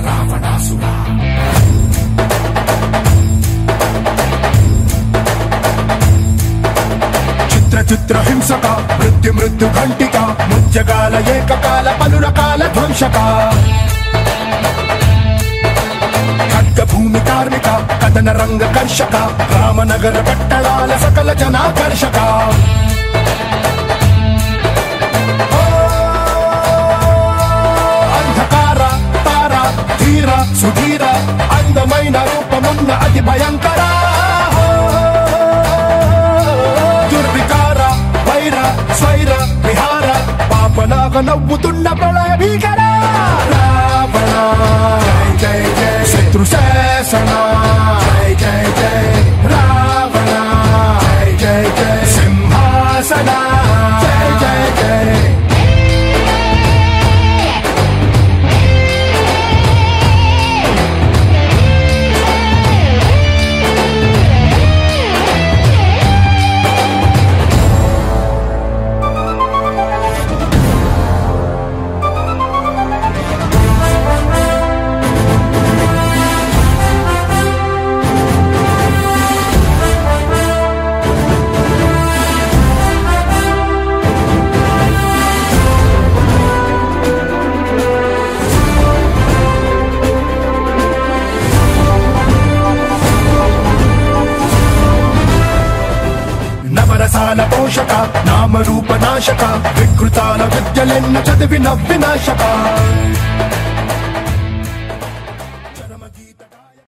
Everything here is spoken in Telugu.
రావణాసురా చిత్ర చిత్ర హింసక మృత్యు మృత్యు ఘంటిక ముత్యకాల ఏకకాల పలు రకాల ధ్వంసక ఖడ్గ భూమి కార్మిక కథన రంగ కర్షక రామనగర పట్టణాల సకల జనాకర్షక ఓ, అంధకార తార ధీర సుధీర అందమైన రూపమున్న అతి భయంకర దుర్వికార వైర స్వైర విహార పాపలాగ నవ్వుతున్న ప్రళయ భీకర రావణ జై జై జై శత్రు శాసన జై జై జై రావణ జై జై జై సింహాసన జై జై జై నవరసాల పోషక నామరూప నాశక వికృతాల విద్యలెన్న చదివిన వినాశక